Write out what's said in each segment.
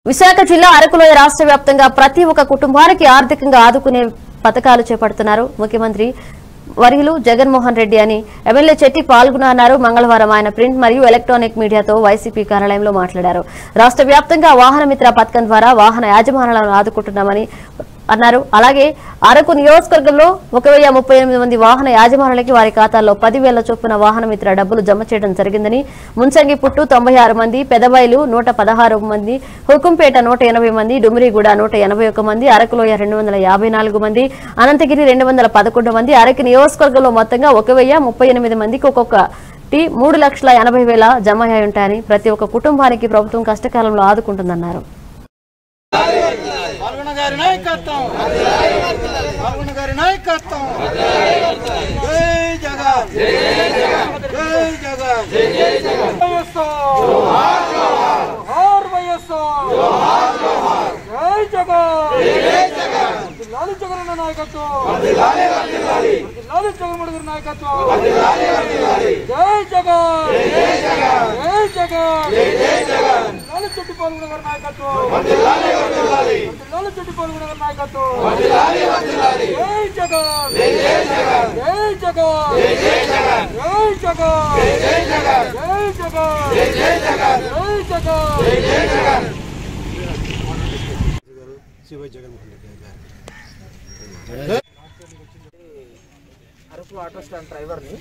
విశాఖ జిల్లా అరకులోయ రాష్ట్ర వ్యాప్తంగా ప్రతి ఒక్క కుటుంబానికి ఆర్థికంగా ఆదుకునే పథకాలు చేపడుతున్నారు ముఖ్యమంత్రి వర్యులు జగన్మోహన్ రెడ్డి అని ఎమ్మెల్యే చెట్టి పాల్గొన్నారు మంగళవారం ఆయన ప్రింట్ మరియు ఎలక్ట్రానిక్ మీడియాతో వైసీపీ కార్యాలయంలో మాట్లాడారు రాష్ట్ర వ్యాప్తంగా వాహన మిత్ర పథకం ద్వారా వాహన యాజమానులను ఆదుకుంటున్నామని అన్నారు అలాగే అరకు నియోజకవర్గంలో ఒక వెయ్యి ముప్పై ఎనిమిది మంది వాహన యాజమానులకి వారి ఖాతాల్లో పదివేల చొప్పున వాహన మిత్ర డబ్బులు జమ చేయడం జరిగిందని ముంచంగి పుట్టు తొంభై ఆరు మంది పెదబైలు నూట పదహారు మంది హుకుంపేట నూట ఎనభై మంది డుమిరిగూడ నూట ఎనభై ఒక్క మంది అరకులోయ రెండు వందల యాభై నాలుగు మంది అనంతగిరి రెండు వందల పదకొండు మంది అరకు నియోజకవర్గంలో మొత్తంగా ఒక వెయ్యి ముప్పై ఎనిమిది మందికి ఒక్కొక్క టీ మూడు లక్షల ఎనభై వేల జమ అయి ఉంటాయని ప్రతి ఒక్క కుటుంబానికి ప్రభుత్వం కష్టకాలంలో ఆదుకుంటుందన్నారు పాల్గొన గారి నాయకత్వం పాల్గొన గారి నాయకత్వం జై జగన్ జై జగన్ వైఎస్ఆర్ జోహార్ వైఎస్ఆర్ జై జగన్ లాలి జగన్ అన్న నాయకత్వం లాలి జగన్మోహన్ గారి నాయకత్వం జై జగన్ జై జగన్ లాలి చెట్టు పాల్గొన గారి నాయకత్వం లాలి చెట్టు పాల్గొన గారి నాయకత్వం జై జగన్ జై జగన్ జై జగన్ జై జగన్ జై జగన్ శివ జగన్మోహన్ రెడ్డి గారు అరకు ఆటో స్టాండ్ డ్రైవర్ని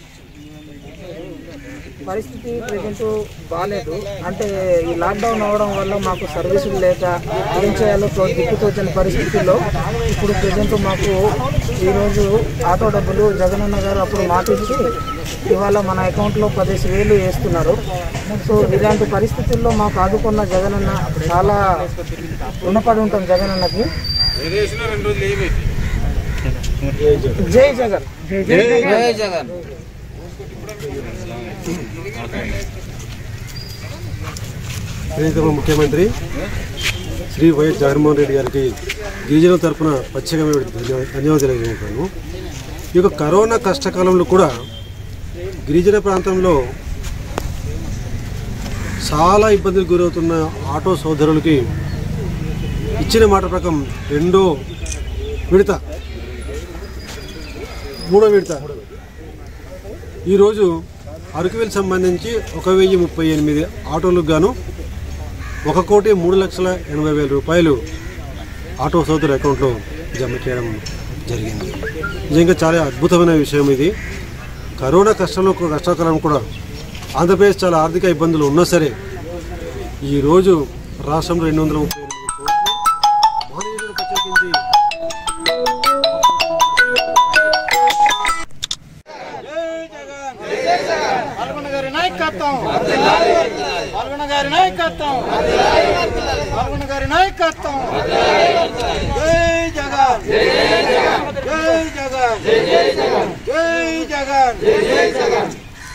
పరిస్థితి ప్రజెంట్ బాగాలేదు అంటే ఈ లాక్డౌన్ అవడం వల్ల మాకు సర్వీసులు లేక ఏం చేయాలో తో దిక్కుతోచని పరిస్థితుల్లో ఇప్పుడు ప్రజెంట్ మాకు ఈరోజు ఆటో డబ్బులు జగనన్న గారు అప్పుడు మాటిచ్చి ఇవాళ మన అకౌంట్లో పదిహేను వేలు వేస్తున్నారు సో ఇలాంటి పరిస్థితుల్లో మాకు ఆదుకున్న జగనన్న చాలా రుణపడి ఉంటాం జగనన్నకి జై జగన్ జై జగన్ ప్రియతమ ముఖ్యమంత్రి శ్రీ వైఎస్ జగన్మోహన్ రెడ్డి గారికి గిరిజనుల తరపున ప్రత్యేకమైన ధన్యవా- ధన్యవాదాలు తెలియజేస్తున్నాను ఈ యొక్క కరోనా కష్టకాలంలో కూడా గిరిజన ప్రాంతంలో చాలా ఇబ్బందులకు గురవుతున్న ఆటో సోదరులకి ఇచ్చిన మాట ప్రకారం రెండో విడత మూడో విడత ఈరోజు అరకువేలు సంబంధించి ఒక వెయ్యి ముప్పై ఎనిమిది ఆటోలకు గాను ఒక కోటి మూడు లక్షల ఎనభై వేల రూపాయలు ఆటో సోదరు అకౌంట్లో జమ చేయడం జరిగింది నిజంగా చాలా అద్భుతమైన విషయం ఇది కరోనా కష్టంలో కూడా- కష్టకాలం కూడా ఆంధ్రప్రదేశ్ చాలా ఆర్థిక ఇబ్బందులు ఉన్నా సరే ఈరోజు రాష్ట్రంలో రెండు వందల ముప్పై ఎనిమిది కోట్లు మహనీయులను ప్రత్యేకించి జై జగన్ పాల్గొన గారి నాయకత్వం పాల్గొన గారి నాయకత్వం పాల్గొన గారి నాయకత్వం జై జగన్ జై జగన్ జై జగన్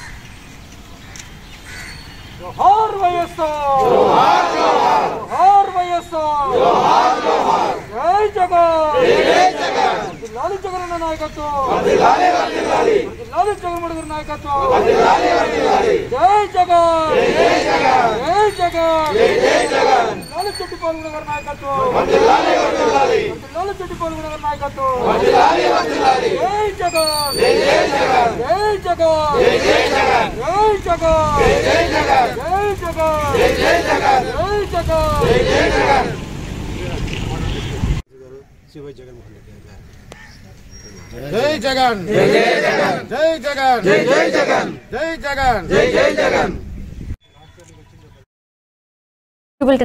జోహార్ వైఎస్ఆర్ జోహార్ వైఎస్ఆర్ జై జగన్ లాలి జగన్ అన్న నాయకత్వం లాలి జగన్మోహన్ గారి నాయకత్వం జై జగన్ జై జగన్ లాలి చెట్టు పాల్గొన గారి నాయకత్వం లాలి చెట్టు పాల్గొన గారి నాయకత్వం జై జగన్ జై జగన్ జై జగన్ జై జగన్ జై జగన్ శివ జగన్మోహన్ రెడ్డి గారు జై జగన్ జై జగన్ జై జగన్ జై జగన్ జై జగన్ జై జగన్